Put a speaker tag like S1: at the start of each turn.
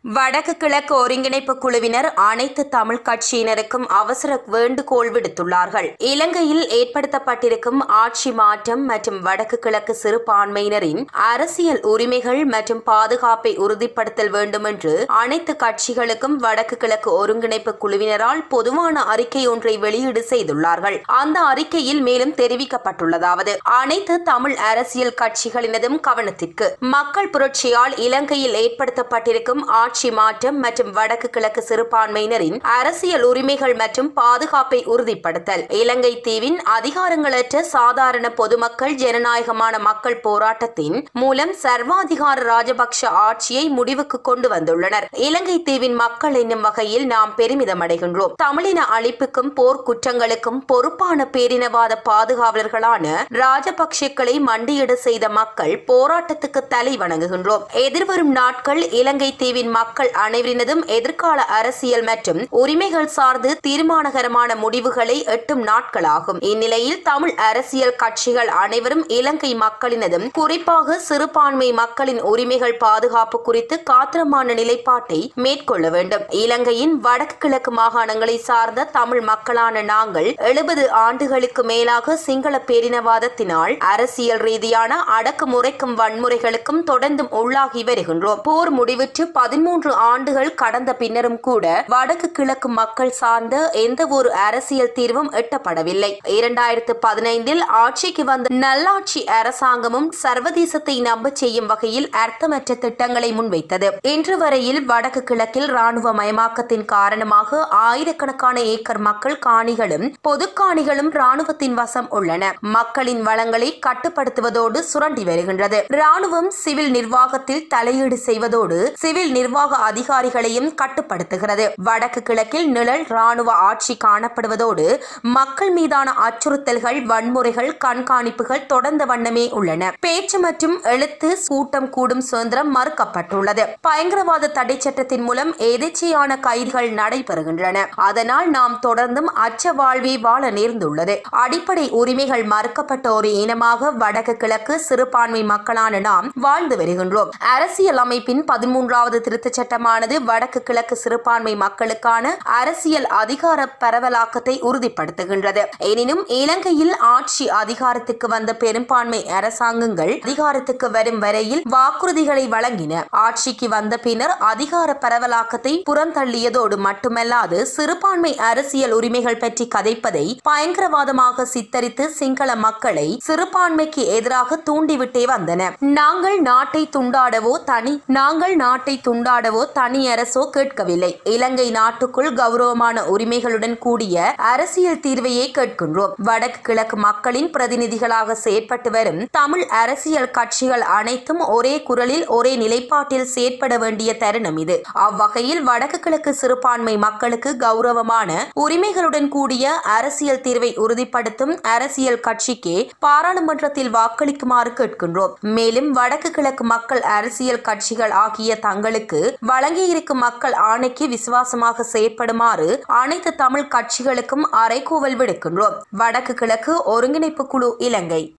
S1: வடக்கு கிழக்கு ஒருங்கிணைப்பு குழுவினர் அனைத்து தமிழ் கட்சியினருக்கும் அவசர வேண்டுகோள் விடுத்துள்ளார்கள் இலங்கையில் ஏற்படுத்தப்பட்டிருக்கும் ஆட்சி மாற்றம் மற்றும் வடக்கு கிழக்கு சிறுபான்மையினரின் அரசியல் உரிமைகள் மற்றும் பாதுகாப்பை உறுதிப்படுத்தல் வேண்டும் என்று அனைத்து கட்சிகளுக்கும் வடக்கு கிழக்கு ஒருங்கிணைப்பு குழுவினரால் பொதுவான அறிக்கை ஒன்றை வெளியீடு செய்துள்ளார்கள் அந்த அறிக்கையில் மேலும் தெரிவிக்கப்பட்டுள்ளதாவது அனைத்து தமிழ் அரசியல் கட்சிகளினதும் கவனத்திற்கு மக்கள் புரட்சியால் இலங்கையில் ஏற்படுத்தப்பட்டிருக்கும் ஆட்சி மாற்றம் மற்றும் வடக்கு கிழக்கு சிறுபான்மையினரின் அரசியல் உரிமைகள் மற்றும் பாதுகாப்பை உறுதிப்படுத்தல் இலங்கை தீவின் அதிகாரங்களற்ற சாதாரண பொதுமக்கள் ஜனநாயகமான மக்கள் போராட்டத்தின் மூலம் சர்வாதிகார ராஜபக்ஷ ஆட்சியை முடிவுக்கு கொண்டு வந்துள்ளனர் இலங்கை தீவின் மக்கள் என்னும் வகையில் நாம் பெருமிதம் அடைகின்றோம் தமிழின அழிப்புக்கும் போர் குற்றங்களுக்கும் பொறுப்பான பேரினவாத பாதுகாவலர்களான ராஜபக்ஷக்களை மண்டியிட செய்த மக்கள் போராட்டத்துக்கு தலை வணங்குகின்றோம் எதிர்வரும் நாட்கள் இலங்கை தீவின் மக்கள் அனைவரினதும் எதிர்கால அரசியல் மற்றும் உரிமைகள் சார்ந்து தீர்மானகரமான முடிவுகளை எட்டும் நாட்களாகும் இந்நிலையில் தமிழ் அரசியல் கட்சிகள் அனைவரும் இலங்கை மக்களினதும் குறிப்பாக சிறுபான்மை மக்களின் உரிமைகள் பாதுகாப்பு குறித்து காத்திரமான நிலைப்பாட்டை மேற்கொள்ள வேண்டும் இலங்கையின் வடக்கு கிழக்கு மாகாணங்களை சார்ந்த தமிழ் மக்களான நாங்கள் எழுபது ஆண்டுகளுக்கு மேலாக சிங்கள பேரினவாதத்தினால் அரசியல் ரீதியான அடக்குமுறைக்கும் வன்முறைகளுக்கும் தொடர்ந்தும் உள்ளாகி வருகின்றோம் போர் முடிவுற்று பதிமூன்று ஆண்டுகள் கடந்த பின்னரும் கூட வடக்கு கிழக்கு மக்கள் சார்ந்த எந்த ஒரு அரசியல் தீர்வும் எட்டப்படவில்லை இரண்டாயிரத்து பதினைந்தில் ஆட்சிக்கு வந்த நல்லாட்சி அரசாங்கமும் சர்வதேசத்தை நம்ப செய்யும் வகையில் அர்த்தமற்ற திட்டங்களை முன்வைத்தது இன்று வரையில் வடக்கு கிழக்கில் ராணுவ மயமாக்கத்தின் காரணமாக ஆயிரக்கணக்கான ஏக்கர் மக்கள் காணிகளும் பொது காணிகளும் ராணுவத்தின் வசம் உள்ளன மக்களின் வளங்களை கட்டுப்படுத்துவதோடு சுரண்டி வருகின்றது ராணுவம் சிவில் நிர்வாகத்தில் தலையீடு செய்வதோடு சிவில் நிர்வாக அதிகாரிகளையும் கட்டுப்படுத்துகிறது வடக்கு கிழக்கில் நிழல் ராணுவ ஆட்சி காணப்படுவதோடு மக்கள் மீதான அச்சுறுத்தல்கள் வன்முறைகள் கண்காணிப்புகள் தொடர்ந்த வண்ணமே உள்ளன பேச்சு மற்றும் எழுத்து கூட்டம் கூடும் சுதந்திரம் மறுக்கப்பட்டுள்ளது பயங்கரவாத தடை சட்டத்தின் மூலம் எதேச்சையான கைதுகள் நடைபெறுகின்றன அதனால் நாம் தொடர்ந்தும் அச்ச வாழ்வே வாழ நேர்ந்துள்ளது அடிப்படை உரிமைகள் மறுக்கப்பட்ட ஒரு இனமாக வடக்கு கிழக்கு சிறுபான்மை மக்களான நாம் வாழ்ந்து வருகின்றோம் அரசியல் அமைப்பின் பதிமூன்றாவது திருத்தச் சட்டமானது வடக்கு கிழக்கு சிறுபான்மை மக்களுக்கான அரசியல் அதிகார பரவலாக்கத்தை உறுதிப்படுத்துகின்றது எனினும் இலங்கையில் ஆட்சி அதிகாரத்துக்கு வந்த பெரும்பான்மை அரசாங்கங்கள் அதிகாரத்துக்கு வரும் வரையில் வாக்குறுதிகளை வழங்கின ஆட்சிக்கு வந்த பின்னர் அதிகார பரவலாக்கத்தை புறந்தள்ளியதோடு மட்டுமல்லாது சிறுபான்மை அரசியல் உரிமைகள் பற்றி கதைப்பதை பயங்கரவாதமாக சித்தரித்து சிங்கள மக்களை சிறுபான்மைக்கு எதிராக தூண்டிவிட்டே வந்தன நாங்கள் நாட்டை துண்டாடவோ தனி நாங்கள் நாட்டை துண்டாடவோ தனி அரசோ கேட்கவில்லை இலங்கை நாட்டுக்குள் கௌரவமான உரிமைகளுடன் கூடிய அரசியல் தீர்வையே கேட்கின்றோம் வடக்கு கிழக்கு மக்களின் பிரதிநிதிகளாக செயற்பட்டு வரும் தமிழ் அரசியல் கட்சிகள் அனைத்தும் ஒரே குரலில் ஒரே நிலைப்பாட்டில் செயற்பட வேண்டிய தருணம் இது அவ்வகையில் வடக்கு கிழக்கு சிறுபான்மை மக்களுக்கு கௌரவமான உரிமைகளுடன் கூடிய அரசியல் தீர்வை உறுதிப்படுத்தும் அரசியல் கட்சிக்கே பாராளுமன்றத்தில் வாக்களிக்குமாறு கேட்கின்றோம் மேலும் வடக்கு கிழக்கு மக்கள் அரசியல் கட்சிகள் ஆகிய தங்களுக்கு வழங்கியிருக்கும் மக்கள் ஆணைக்கு விசுவாசமாக செயற்படுமாறு அனைத்து தமிழ் கட்சிகளுக்கும் அறைகூவல் விடுக்கின்றோம் வடக்கு கிழக்கு ஒருங்கிணைப்பு குழு இலங்கை